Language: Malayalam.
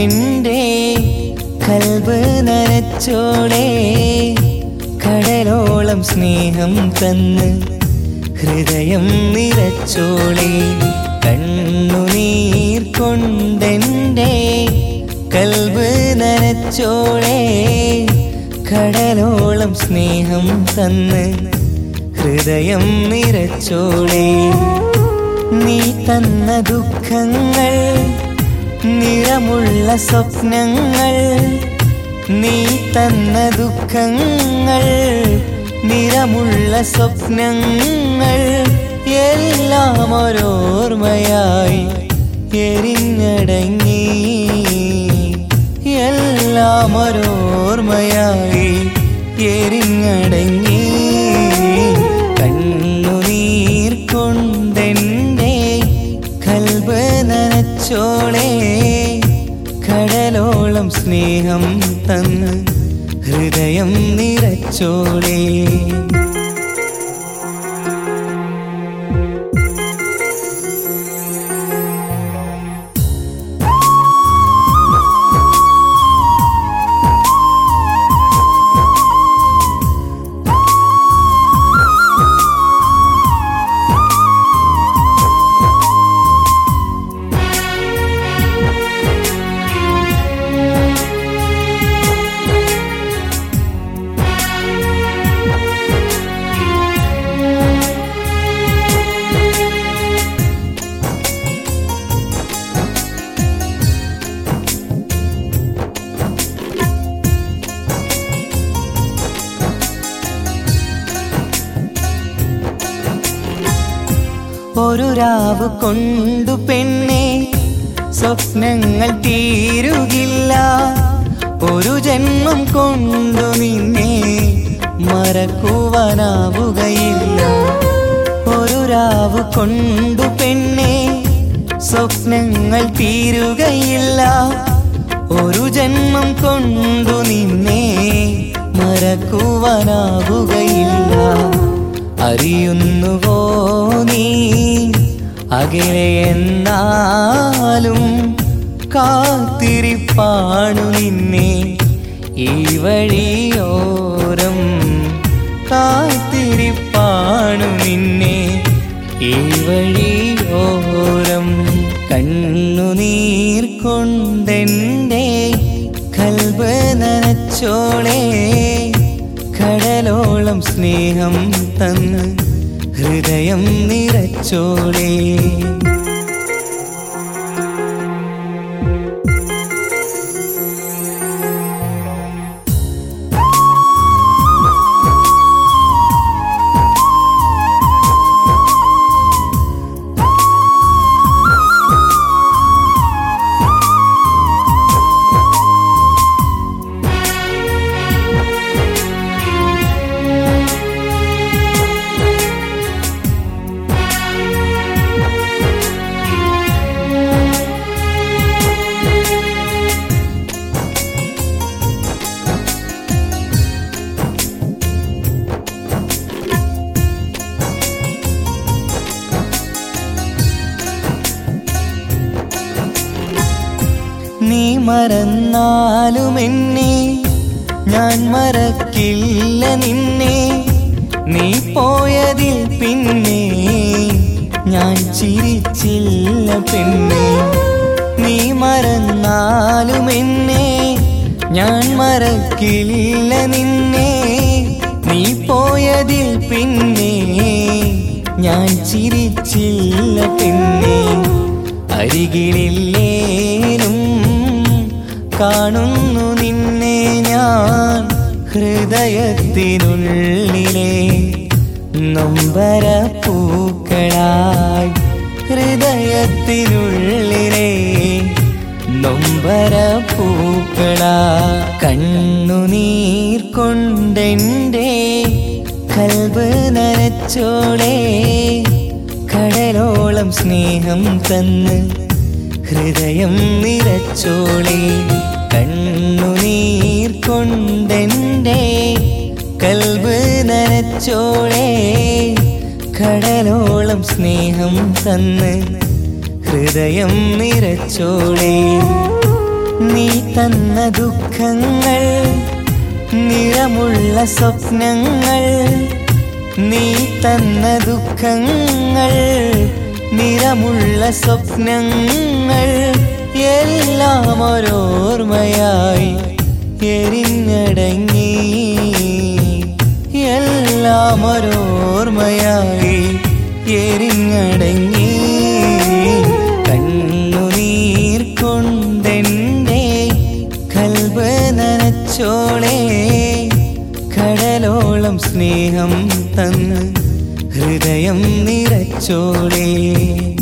കൊണ്ടെൻ്റെ കൽബ് നനച്ചോളേ കടലോളം സ്നേഹം തന്ന് ഹൃദയം നിറച്ചോളേ കണ്ണുനീർ കൊണ്ടെൻ്റെ കൽബ് നനച്ചോളേ കടലോളം സ്നേഹം തന്ന് ഹൃദയം നിറച്ചോളേ നീ തന്ന ദുഃഖങ്ങൾ നിറമുള്ള സ്വപ്നങ്ങൾ നീ തന്ന ദുഃഖങ്ങൾ നിറമുള്ള സ്വപ്നങ്ങൾ എല്ലാം ഒരോർമ്മയായി എരിഞ്ഞടങ്ങി എല്ലാം ഒരോർമ്മയായി എരിഞ്ഞടങ്ങി കണ്ണുനീർ കൊണ്ടെൻ്റെ കൽബ് നനച്ചോളേ കടലോളം സ്നേഹം തന്ന് ഹൃദയം നിറച്ചോളേ ഒരു രാവ് കൊണ്ടു പെണ്ണെ സ്വപ്നങ്ങൾ തീരുകില്ല ഒരു ജന്മം കൊണ്ടു നിന്നെ മറക്കുവാനാവുകയില്ല ഒരു രാവ് കൊണ്ടു പെണ്ണെ സ്വപ്നങ്ങൾ തീരുകയില്ല ഒരു ജന്മം കൊണ്ടു നിന്നെ മറക്കുവാനാവുകയില്ല അറിയുന്നുവോ നീ അകലെ എന്നാലും കാത്തിരിപ്പാണു നിന്നെ ഈ വഴിയോരം കാത്തിരിപ്പാണു നിന്നെ ഈ വഴിയോരം കണ്ണുനീർ കൊണ്ടെൻ്റെ കൽബ് നനച്ചോളേ കടലോളം സ്നേഹം തന്ന് ഹൃദയം നിറച്ചോളേ നീ മറന്നാലും എന്നെ ഞാൻ മറക്കില്ല നിന്നെ നീ പോയതിൽ പിന്നെ ഞാൻ ചിരിച്ചില്ല പെണ്ണെ നീ മറന്നാലും എന്നെ ഞാൻ മറക്കില്ല നിന്നെ നീ പോയതിൽ പിന്നെ ഞാൻ ചിരിച്ചില്ല പെണ്ണെ അരികിലില്ലേലും കാണുന്നു നിന്നെ ഞാൻ ഹൃദയത്തിനുള്ളിലെ നൊമ്പര പൂക്കളായി ഹൃദയത്തിനുള്ളിലെ നൊമ്പര പൂക്കളാ കണ്ണുനീർ കൊണ്ടെൻ്റെ കൽബ് നനച്ചോളേ കടലോളം സ്നേഹം തന്ന് ഹൃദയം നിറച്ചോളേ കണ്ണുനീർ കൊണ്ടെൻ്റെ കൽബ് നനച്ചോളേ കടലോളം സ്നേഹം തന്ന് ഹൃദയം നിറച്ചോളേ നീ തന്ന ദുഃഖങ്ങൾ നിറമുള്ള സ്വപ്നങ്ങൾ നീ തന്ന ദുഃഖങ്ങൾ നിറമുള്ള സ്വപ്നങ്ങൾ എല്ലാം ഒരോർമ്മയായി എരിഞ്ഞടങ്ങി എല്ലാം ഒരോർമ്മയായി എരിഞ്ഞടങ്ങി കണ്ണുനീർ കൊണ്ടെൻ്റെ കൽബ് നനച്ചോളേ കടലോളം സ്നേഹം തന്ന് ഹൃദയം നിറച്ചോളേ